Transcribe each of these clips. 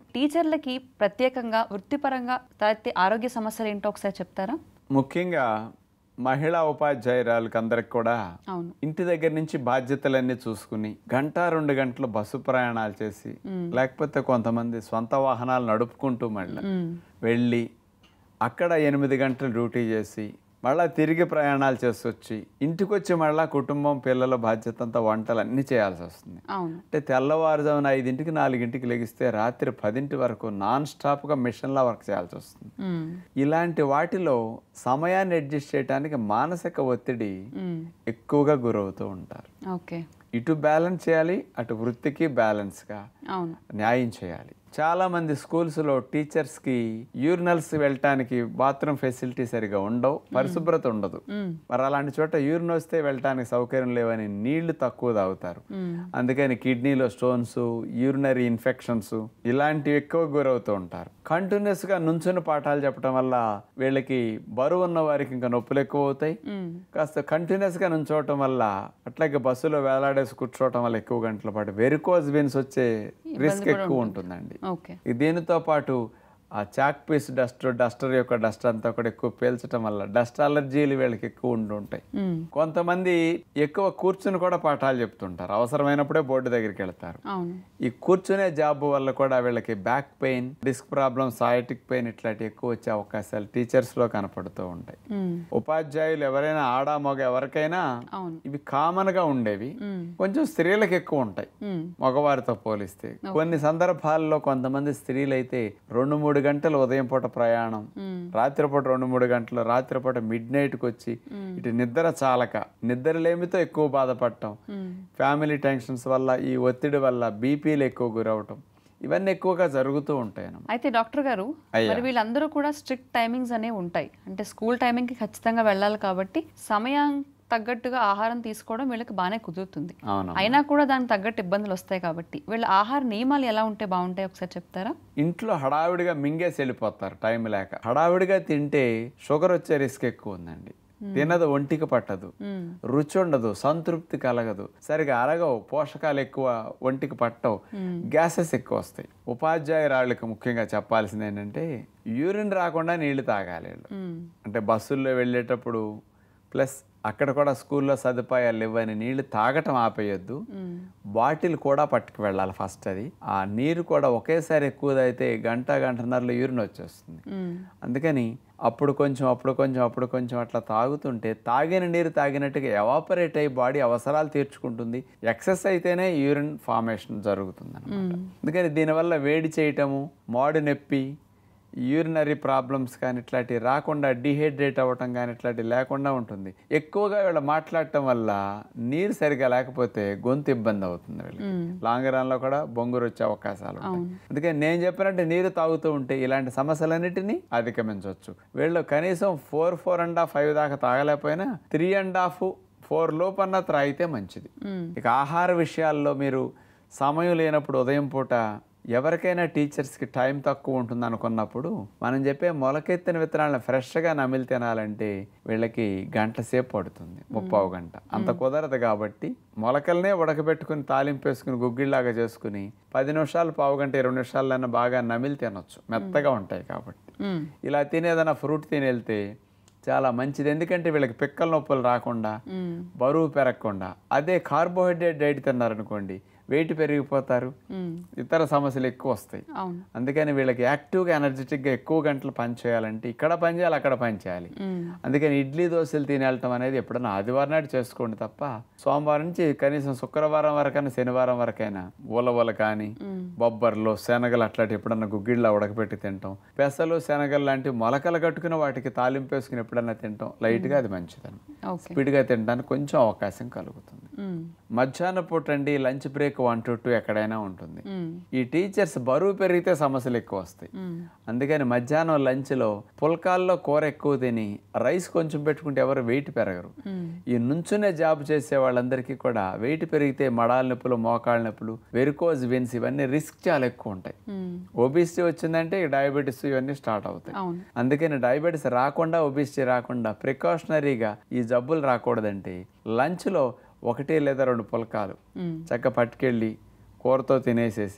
టీచర్లకి ప్రత్యేకంగా వృత్తిపరంగా తలెత్తే ఆరోగ్య సమస్యలు ఏంటో ఒకసారి చెప్తారా ముఖ్యంగా మహిళా ఉపాధ్యాయురాలకు అందరికి కూడా అవును ఇంటి దగ్గర నుంచి బాధ్యతలన్నీ చూసుకుని గంట రెండు గంటలు బస్సు ప్రయాణాలు చేసి లేకపోతే కొంతమంది సొంత వాహనాలు నడుపుకుంటూ మళ్ళీ మ్మ్. వెళ్ళి అక్కడ ఎనిమిది గంటలు డ్యూటీ చేసి మళ్ళా తిరిగి ప్రయాణాలు చేసి వచ్చి ఇంటికి వచ్చి మళ్ళా కుటుంబం పిల్లల బాధ్యత అంతా వంటలు అన్నీ చేయాల్సి వస్తుంది అవును అంటే తెల్లవారుజామున ఐదింటికి నాలుగింటికి లెగిస్తే రాత్రి పదింటి వరకు నాన్ స్టాప్గా మిషన్లా వర్క్ చేయాల్సి వస్తుంది మ్మ్. ఇలాంటి వాటిలో సమయాన్ని అడ్జస్ట్ చేయడానికి మానసిక ఒత్తిడి మ్మ్. ఎక్కువగా గురవుతూ ఉంటారు ఓకే ఇటు బ్యాలెన్స్ చేయాలి అటు వృత్తికి బ్యాలెన్స్గా అవును న్యాయం చేయాలి చాలా మంది స్కూల్స్లో టీచర్స్కి యూరినల్స్ వెళ్ళటానికి బాత్రూమ్ ఫెసిలిటీ సరిగా ఉండవు పరిశుభ్రత ఉండదు మ్మ్. మరి అలాంటి చోట యూరిన్ వస్తే వెళ్ళటానికి సౌకర్యం లేవని నీళ్లు తక్కువ తాగుతారు మ్మ్. అందుకని కిడ్నీలో స్టోన్స్ యూరినరీ ఇన్ఫెక్షన్స్ ఇలాంటివి ఎక్కువ గురవుతూ ఉంటారు కంటిన్యూస్ గా నుంచుని పాఠాలు చెప్పడం వల్ల వీళ్ళకి బరువు ఉన్న వారికి ఇంకా నొప్పులు ఎక్కువ అవుతాయి మ్మ్. కాస్త కంటిన్యూస్ గా నుంచోవటం వల్ల అట్లాగే బస్సులో వేలాడేసి కూర్చోవటం వల్ల ఎక్కువ గంటల పాటు వెరికోజ్ వెన్స్ వచ్చే రిస్క్ ఎక్కువ ఉంటుందండి ఓకే ఈ దీనితో పాటు ఆ చాక్ పీస్ డస్ట్ డస్టర్ యొక్క డస్ట్ అంతా కూడా ఎక్కువ పీల్చడం వల్ల డస్ట్ అలర్జీలు వీళ్ళకి ఎక్కువ ఉంటుంటాయి మ్మ్. కొంతమంది ఎక్కువ కూర్చుని కూడా పాఠాలు చెప్తుంటారు అవసరమైనప్పుడే బోర్డు దగ్గరికి వెళ్తారు అవును ఈ కూర్చునే జాబ్ వల్ల కూడా వీళ్ళకి back pain disc problem sciatic pain ఇట్లాంటి ఎక్కువ వచ్చే అవకాశాలు టీచర్స్ లో కనపడుతూ ఉంటాయి మ్మ్. ఉపాధ్యాయులు ఎవరైనా ఆడా మగ ఎవరికైనా అవును ఇవి కామన్ గా ఉండేవి మ్మ్. కొంచెం స్త్రీలకు ఎక్కువ ఉంటాయి మ్మ్. మగవారితో పోలిస్తే కొన్ని సందర్భాల్లో కొంతమంది స్త్రీలు అయితే రెండు మూడు గంటలు ఉదయం పూట ప్రయాణం మ్మ్. రాత్రిపూట రెండు మూడు గంటలు రాత్రిపూట మిడ్ నైట్కి వచ్చి ఇటు నిద్ర చాలక నిద్రలేమితో ఎక్కువ బాధపడటం మ్మ్. ఫ్యామిలీ టెన్షన్స్ వల్ల ఈ ఒత్తిడి వల్ల బీపీలు ఎక్కువ గురవటం ఇవన్నీ ఎక్కువగా జరుగుతూ ఉంటాయి అన్నమాట అయితే డాక్టర్ గారు అయ్యా. మరి వీళ్ళందరూ కూడా స్ట్రిక్ట్ టైమింగ్స్ అనేవి ఉంటాయి అంటే స్కూల్ టైమింగ్కి ఖచ్చితంగా వెళ్ళాలి కాబట్టి సమయం తగ్గట్టుగా ఆహారం తీసుకోవడం వీళ్ళకి బాగానే కుదురుతుంది అవును అయినా కూడా దానికి తగ్గట్టు ఇబ్బందులు వస్తాయి కాబట్టి వీళ్ళ ఆహార నియమాలు ఎలా ఉంటే బాగుంటాయి ఒకసారి చెప్తారా ఇంట్లో హడావిడిగా మింగేసి వెళ్ళిపోతారు టైం లేక హడావిడిగా తింటే షుగర్ వచ్చే రిస్క్ ఎక్కువ ఉందండి తినదు ఒంటికి పట్టదు మ్మ్. రుచి ఉండదు సంతృప్తి కలగదు సరిగా అరగవు పోషకాలు ఎక్కువ ఒంటికి పట్టవు గ్యాసెస్ ఎక్కువ వస్తాయి ఉపాధ్యాయురాళ్ళకి ముఖ్యంగా చెప్పాల్సింది ఏంటంటే యూరిన్ రాకుండా నీళ్లు తాగాలి వీళ్ళు. మ్మ్. అంటే బస్సుల్లో వెళ్ళేటప్పుడు ప్లస్ అక్కడ కూడా స్కూల్లో సదుపాయాలు ఇవ్వని నీళ్లు తాగటం ఆపేయొద్దు మ్మ్. బాటిల్ కూడా పట్టుకు వెళ్ళాలి ఫస్ట్ అది ఆ నీరు కూడా ఒకేసారి ఎక్కువదైతే గంట గంటన్నరలో యూరిన్ వచ్చేస్తుంది మ్మ్. అందుకని అప్పుడు కొంచెం అప్పుడు కొంచెం అప్పుడు కొంచెం అట్లా తాగుతుంటే తాగిన నీరు తాగినట్టుగా ఎవాపరేట్ అయ్యి బాడీ అవసరాలు తీర్చుకుంటుంది ఎక్సెస్ అయితేనే యూరిన్ ఫార్మేషన్ జరుగుతుంది అనమాట అందుకని దీనివల్ల వేడి చేయటము మాడు నొప్పి యూరినరీ ప్రాబ్లమ్స్ కానీ ఇట్లాంటివి రాకుండా డిహైడ్రేట్ అవ్వటం కానీ ఇట్లాంటివి లేకుండా ఉంటుంది ఎక్కువగా వీళ్ళు మాట్లాడటం వల్ల నీరు సరిగా లేకపోతే గొంతు ఇబ్బంది అవుతుంది వీళ్ళకి లాంగ్ రన్లో కూడా బొంగురు వచ్చే అవకాశాలు ఉంటాయి అందుకని నేను చెప్పినట్టు నీరు తాగుతూ ఉంటే ఇలాంటి సమస్యలన్నిటినీ అధిగమించవచ్చు వీళ్ళు కనీసం four four and half five దాకా తాగలేకపోయినా త్రీ అండ్ హాఫ్ ఫోర్ లోపన్న త్రాగితే మంచిది మ్మ్. ఇక ఆహార విషయాల్లో మీరు సమయం లేనప్పుడు ఉదయం పూట ఎవరికైనా టీచర్స్కి టైం తక్కువ ఉంటుంది అనుకున్నప్పుడు మనం చెప్పే మొలకెత్తిన విత్తనాలను ఫ్రెష్గా నమిలి తినాలంటే వీళ్ళకి గంట సేపు పడుతుంది ముప్పావు గంట అంత కుదరదు కాబట్టి మొలకలనే ఉడకబెట్టుకుని తాలింపు వేసుకుని గుగ్గిళ్ళలాగా చేసుకుని పది నిమిషాలు పావు గంట ఇరవై నిమిషాలన్నా బాగా నమిలి తినొచ్చు మెత్తగా ఉంటాయి కాబట్టి మ్మ్. ఇలా తినేదన్నా ఫ్రూట్ తిని వెళ్తే చాలా మంచిది ఎందుకంటే వీళ్ళకి పిక్కల నొప్పులు రాకుండా మ్మ్. బరువు పెరగకుండా అదే కార్బోహైడ్రేట్ డైట్ తిన్నారనుకోండి వెయిట్ పెరిగిపోతారు మ్మ్. ఇతర సమస్యలు ఎక్కువ వస్తాయి అవును అందుకని వీళ్ళకి యాక్టివ్గా ఎనర్జెటిక్గా ఎక్కువ గంటలు పని చేయాలంటే ఇక్కడ పని చేయాలి అక్కడ పని చేయాలి మ్మ్. అందుకని ఇడ్లీ దోశలు తినేళ్ళటం అనేది ఎప్పుడన్నా ఆదివారం నాడు చేసుకోండి తప్ప సోమవారం నుంచి కనీసం శుక్రవారం వరకైనా శనివారం వరకైనా ఉలవలు కానీ మ్మ్. బొబ్బర్లు శనగలు అట్లాంటి ఎప్పుడన్నా గుగ్గిళ్ళ ఉడకపెట్టి తింటాం పెసలు శనగలు లాంటి మొలకలు కట్టుకుని వాటికి తాలింపు వేసుకుని ఎప్పుడన్నా తింటాం లైట్గా అది మంచిదని ఓకే స్పీడ్గా తినడానికి కొంచెం అవకాశం కలుగుతుంది మ్మ్. మధ్యాహ్న పూట అండి lunch break one to two ఎక్కడైనా ఉంటుంది మ్మ్. ఈ టీచర్స్ బరువు పెరిగితే సమస్యలు ఎక్కువ వస్తాయి మ్మ్. అందుకని మధ్యాహ్నం లంచ్లో పుల్కాల్లో కూర ఎక్కువ తిని రైస్ కొంచెం పెట్టుకుంటే ఎవరు వెయిట్ పెరగరు మ్మ్. ఈ నుంచునే జాబ్ చేసే వాళ్ళందరికీ కూడా వెయిట్ పెరిగితే మడాల నొప్పులు మోకాళ్ళ నొప్పులు వెరికోజ్ వెన్స్ ఇవన్నీ రిస్క్ చాలా ఎక్కువ ఉంటాయి మ్మ్. ఒబిసిటీ వచ్చిందంటే డయాబెటీస్ ఇవన్నీ స్టార్ట్ అవుతాయి అవును అందుకని డయాబెటీస్ రాకుండా ఒబిసిటీ రాకుండా ప్రికాషనరీగా ఈ జబ్బులు రాకూడదంటే లంచ్లో ఒకటి లేదా రెండు పుల్కాలు మ్మ్. చక్క పట్టుకెళ్ళి కూరతో తినేసేసి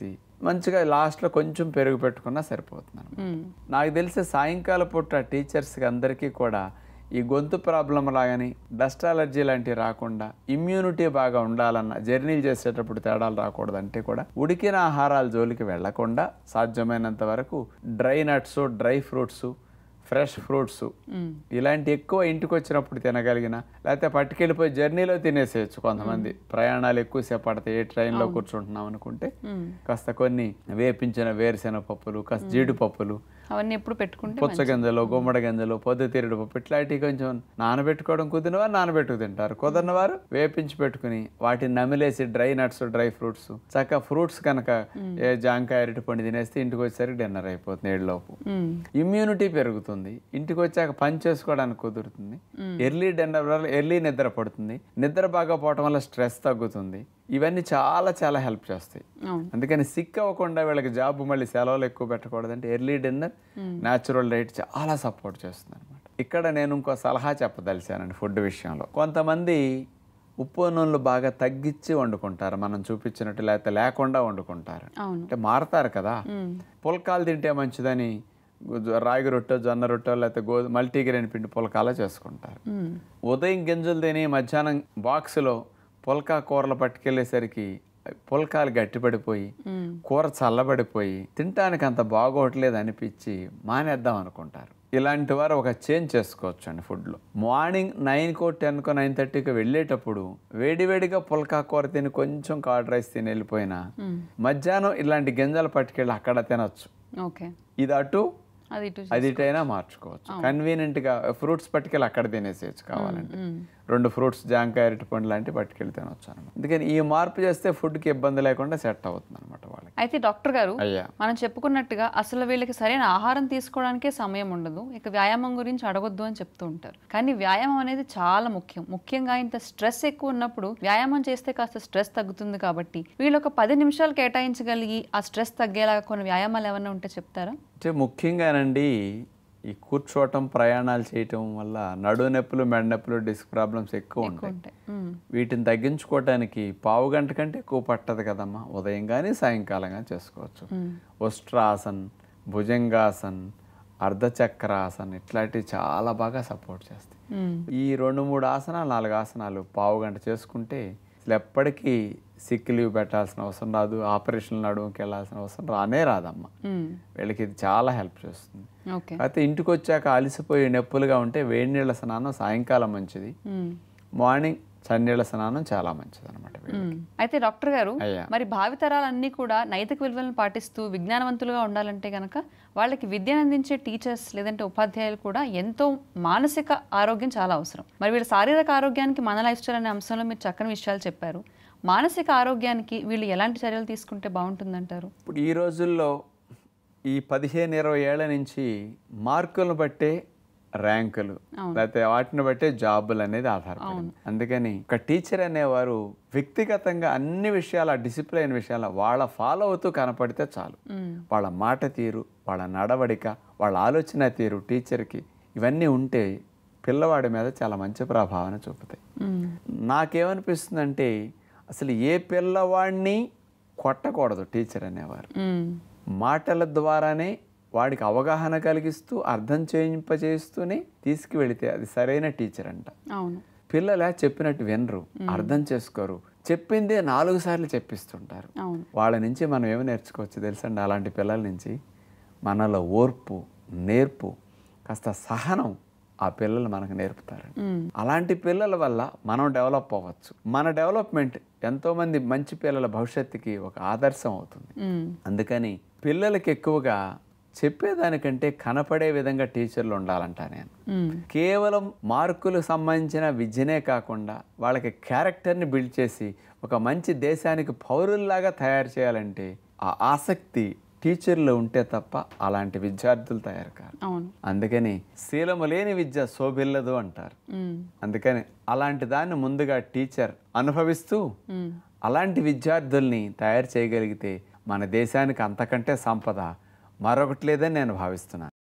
మంచిగా లాస్ట్లో కొంచెం పెరుగు పెట్టుకున్నా సరిపోతుంది అన్నమాట. మ్మ్. నాకు తెలిసి సాయంకాల పూట టీచర్స్కి అందరికీ కూడా ఈ గొంతు ప్రాబ్లం లాగాని డస్ట్ అలర్జీ లాంటివి రాకుండా ఇమ్యూనిటీ బాగా ఉండాలన్న జర్నీలు చేసేటప్పుడు తేడాలు రాకూడదు అంటే కూడా ఉడికిన ఆహారాల జోలికి వెళ్లకుండా సాధ్యమైనంత వరకు dry nuts dry fruits fresh fruits మ్మ్. ఇలాంటి ఎక్కువ ఇంటికి వచ్చినప్పుడు తినగలిగిన లేకపోతే పట్టుకెళ్ళిపోయి జర్నీలో తినేసేయచ్చు కొంతమంది ప్రయాణాలు ఎక్కువసేపు పడతాయి ఏ ట్రైన్లో కూర్చుంటున్నాం అనుకుంటే మ్మ్. కాస్త కొన్ని వేపించిన వేరుశెనగ పప్పులు కాస్త జీడిపప్పులు అవన్నీ ఎప్పుడు పెట్టుకుంటే పుచ్చ గింజలు గుమ్మడి గింజలు పొద్దుతిరుడు పప్పు ఇట్లాంటివి కొంచెం నానబెట్టుకోవడం కుదిరిన వారు నానబెట్టుకు తింటారు కుదరిన వారు వేపించి పెట్టుకుని వాటిని నమిలేసి డ్రై నట్స్ డ్రై ఫ్రూట్స్ చక్కగా ఫ్రూట్స్ కనుక ఏ జాంకాయ అరటి పండు తినేస్తే ఇంటికి వచ్చేసరికి డిన్నర్ అయిపోతుంది ఏడులోపు మ్మ్. ఇమ్యూనిటీ పెరుగుతుంది ఇంటికి వచ్చాక పని చేసుకోవడానికి కుదురుతుంది ఎర్లీ డిన్నర్ వల్ల ఎర్లీ నిద్ర పడుతుంది నిద్ర బాగా పోవటం వల్ల స్ట్రెస్ తగ్గుతుంది ఇవన్నీ చాలా చాలా హెల్ప్ చేస్తాయి అవును అందుకని సిక్ అవ్వకుండా వీళ్ళకి జాబ్ మళ్ళీ సెలవులు ఎక్కువ పెట్టకూడదంటే ఎర్లీ డిన్నర్ న్యాచురల్ డైట్ చాలా సపోర్ట్ చేస్తుంది అనమాట ఇక్కడ నేను ఇంకో సలహా చెప్పదలిచానండి ఫుడ్ విషయంలో కొంతమంది ఉప్పు నూనెలు బాగా తగ్గించి వండుకుంటారు మనం చూపించినట్టు లేకపోతే లేకుండా వండుకుంటారు అవును అంటే మారతారు కదా మ్మ్. పుల్కాలు తింటే మంచిదని గు- రాగి రొట్టె జొన్న రొట్టె లేకపోతే గో మల్టీగ్రెయిన్ పిండి పుల్కాలా చేసుకుంటారు మ్మ్. ఉదయం గింజలు తిని మధ్యాహ్నం బాక్సులో పుల్కా కూరలు పట్టుకెళ్ళేసరికి పుల్కాలు గట్టిపడిపోయి మ్మ్. కూర చల్లబడిపోయి తినటానికి అంత బాగోట్లేదు అనిపించి మానేద్దాం అనుకుంటారు ఇలాంటి వారు ఒక చేంజ్ చేసుకోవచ్చు అండి ఫుడ్లో మార్నింగ్ నైన్కో టెన్కో నైన్ థర్టీకి వెళ్ళేటప్పుడు వేడివేడిగా పుల్కా కూర తిని కొంచెం కార్డ్ రైస్ తిని వెళ్ళిపోయినా మ్మ్. మధ్యాహ్నం ఇలాంటి గింజలు పట్టుకెళ్ళి అక్కడ తినొచ్చు ఓకే ఇది అటు అది ఇటు అది ఇటైనా మార్చుకోవచ్చు కన్వీనియంట్ గా ఫ్రూట్స్ పట్టుకెళ్ళి అక్కడ తినేసేయచ్చు కావాలంటే మ్మ్. రెండు ఫ్రూట్స్ జాంకాయ అరటి పండు లాంటివి పట్టుకెళ్ళి తినొచ్చు అనమాట అందుకని ఈ మార్పు చేస్తే food కి ఇబ్బంది లేకుండా సెట్ అవుతుంది అనమాట వాళ్ళకి అయితే డాక్టర్ గారు అయ్యా మనం చెప్పుకున్నట్టుగా అసలు వీళ్ళకి సరైన ఆహారం తీసుకోవడానికే సమయం ఉండదు ఇక వ్యాయామం గురించి అడగొద్దు అని చెప్తూ ఉంటారు కానీ వ్యాయామం అనేది చాలా ముఖ్యం ముఖ్యంగా ఇంత స్ట్రెస్ ఎక్కువ ఉన్నప్పుడు వ్యాయామం చేస్తే కాస్త స్ట్రెస్ తగ్గుతుంది కాబట్టి వీళ్ళు ఒక పది నిమిషాలు కేటాయించగలిగి ఆ స్ట్రెస్ తగ్గేలాగా కొన్ని వ్యాయామాలు ఏమైనా ఉంటే చెప్తారా అంటే ముఖ్యంగానండి ఈ కూర్చోవటం ప్రయాణాలు చేయటం వల్ల నడు నొప్పులు మెడ నొప్పులు డిస్క్ ప్రాబ్లమ్స్ ఎక్కువ ఉంటాయి ఉంటాయి మ్మ్. వీటిని తగ్గించుకోవటానికి పావు గంట కంటే ఎక్కువ పట్టదు కదమ్మా ఉదయం కానీ సాయంకాలం కానీ చేసుకోవచ్చు ఉష్ట్రాసన్ భుజంగాసన్ అర్ధచక్రాసన్ ఇట్లాంటివి చాలా బాగా సపోర్ట్ చేస్తాయి మ్మ్. ఈ రెండు మూడు ఆసనాలు నాలుగు ఆసనాలు పావు గంట చేసుకుంటే అసలు ఎప్పటికీ సిక్ లీవ్ పెట్టాల్సిన అవసరం రాదు ఆపరేషన్ నడుముకి వెళ్ళాల్సిన అవసరం రానే రాదమ్మా మ్మ్. వీళ్ళకి ఇది చాలా హెల్ప్ చేస్తుంది ఓకే అయితే ఇంటికి వచ్చాక అలసిపోయి నొప్పులుగా ఉంటే వేడి నీళ్ళ స్నానం సాయంకాలం మంచిది మ్మ్. మార్నింగ్ చన్నీళ్ళ స్నానం చాలా మంచిది అనమాట మ్మ్. అయితే డాక్టర్ గారు అయ్యా మరి భావితరాలన్నీ కూడా నైతిక విలువలను పాటిస్తూ విజ్ఞానవంతులుగా ఉండాలంటే గనక వాళ్ళకి విద్యను అందించే టీచర్స్ లేదంటే ఉపాధ్యాయులు కూడా ఎంతో మానసిక ఆరోగ్యం చాలా అవసరం మరి వీళ్ళ శారీరక ఆరోగ్యానికి మన లైఫ్ స్టైల్ అనే అంశంలో మీరు చక్కని విషయాలు చెప్పారు మానసిక ఆరోగ్యానికి వీళ్ళు ఎలాంటి చర్యలు తీసుకుంటే బాగుంటుందంటారు ఇప్పుడు ఈ రోజుల్లో ఈ పదిహేను ఇరవై ఏళ్ల నుంచి మార్కులను బట్టే ర్యాంకులు లేకపోతే వాటిని బట్టే జాబులు అనేది ఆధారపడింది అందుకని ఒక టీచర్ అనేవారు వ్యక్తిగతంగా అన్ని విషయాల డిసిప్లైన్ విషయాల వాళ్ళ ఫాలో అవుతూ కనపడితే చాలు మ్మ్. వాళ్ళ మాట తీరు వాళ్ళ నడవడిక వాళ్ళ ఆలోచన తీరు టీచర్కి ఇవన్నీ ఉంటే పిల్లవాడి మీద చాలా మంచి ప్రభావాన్ని చూపుతాయి మ్మ్. నాకేమనిపిస్తుందంటే అసలు ఏ పిల్లవాడిని కొట్టకూడదు టీచర్ అనేవారు మ్మ్. మాటల ద్వారానే వాడికి అవగాహన కలిగిస్తూ అర్థం చేయింపజేస్తూనే తీసుకువెళితే అది సరైన టీచర్ అంట అవును పిల్లల చెప్పినట్టు వినరు అర్థం చేసుకోరు చెప్పిందే నాలుగు సార్లు చెప్పిస్తుంటారు అవును వాళ్ళ నుంచి మనం ఏమి నేర్చుకోవచ్చు తెలుసండి అలాంటి పిల్లల నుంచి మనలో ఓర్పు నేర్పు కాస్త సహనం ఆ పిల్లలు మనకు నేర్పుతారు మ్మ్. అలాంటి పిల్లల వల్ల మనం డెవలప్ అవ్వచ్చు మన డెవలప్మెంట్ ఎంతోమంది మంచి పిల్లల భవిష్యత్తుకి ఒక ఆదర్శం అవుతుంది మ్మ్. అందుకని పిల్లలకి ఎక్కువగా చెప్పేదానికంటే కనపడే విధంగా టీచర్లు ఉండాలంట నేను మ్మ్. కేవలం మార్కులకు సంబంధించిన విద్యనే కాకుండా వాళ్ళకి క్యారెక్టర్ని బిల్డ్ చేసి ఒక మంచి దేశానికి పౌరుల్లాగా తయారు చేయాలంటే ఆ ఆసక్తి టీచర్లో ఉంటే తప్ప అలాంటి విద్యార్థులు తయారు కారు అవును అందుకని శీలము లేని విద్య శోభిల్లదు అంటారు మ్మ్. అందుకని అలాంటి దాన్ని ముందుగా టీచర్ అనుభవిస్తూ మ్మ్. అలాంటి విద్యార్థుల్ని తయారు చేయగలిగితే మన దేశానికి అంతకంటే సంపద మరొకటి లేదని నేను భావిస్తున్నాను